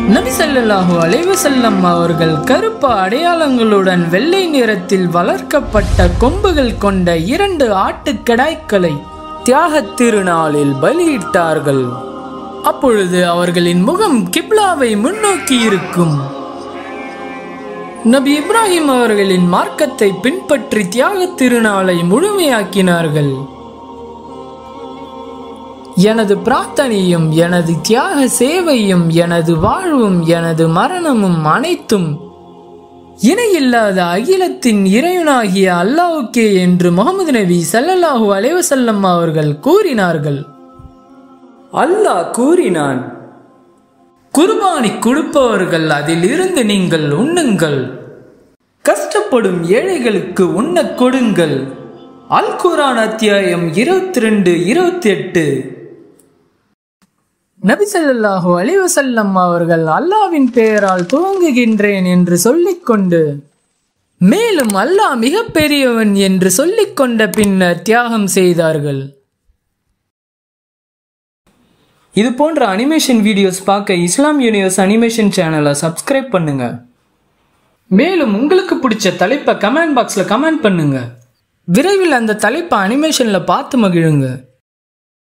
நபி ஸல்லல்லாஹு அலைஹி வஸல்லம் அவர்கள் கருப்பு அடையாளங்களுடன் வெள்ளை நிறத்தில் வளர்க்கப்பட்ட கொம்புகள் கொண்ட இரண்டு ஆட்டுக்கடாய்களை தியாகத் திருநாளில் பலியிட்டார்கள் அப்பொழுது அவர்களின் முகம் கிப்லாவை முன்னோக்கி இருக்கும் நபி இப்ராஹிம் அவர்களின் மார்க்கத்தை பின்பற்றி தியாகத் திருநாளை முழுமையாக்கினார்கள் எனது பிரார்த்தனையும் எனது தியாக சேவையும் எனது வாழ்வும் எனது மரணமும் அனைத்தும் இணையில்லாத அகிலத்தின் இறைவனாகிய அல்லாஹ்வுக்கே என்று முகமது நபி ஸல்லல்லாஹு அலைஹி வஸல்லம் அவர்கள் கூறினார்கள் அல்லாஹ் கூறினான் குர்பானி கொடுப்பவர்கள் அதில் இருந்து நீங்கள் உண்ணுங்கள் கஷ்டப்படும் ஏழைகளுக்கு உண்ணக் கொடுங்கள் அல் குர்ஆன் அத்தியாயம் இருபத்தி ரெண்டு இருபத்தி எட்டு நபி ஸல்லல்லாஹு அலைஹி வஸல்லம் அவர்கள் அல்லாவின் பெயரால் துவங்குகின்றேன் என்று சொல்லிக்கொண்டு மேலும் அல்லாஹ் மிக பெரியவன் என்று சொல்லிக்கொண்ட பின்னர் தியாகம் செய்தார்கள் இது போன்ற அனிமேஷன் வீடியோஸ் பார்க்க இஸ்லாம் யூனிவர்ஸ் அனிமேஷன் சேனலை சப்ஸ்கிரைப் பண்ணுங்க மேலும் உங்களுக்கு பிடிச்ச தலைப்பை கமெண்ட் பாக்ஸில் கமெண்ட் பண்ணுங்க விரைவில் அந்த தலைப்பை அனிமேஷனில் பார்த்து மகிழுங்க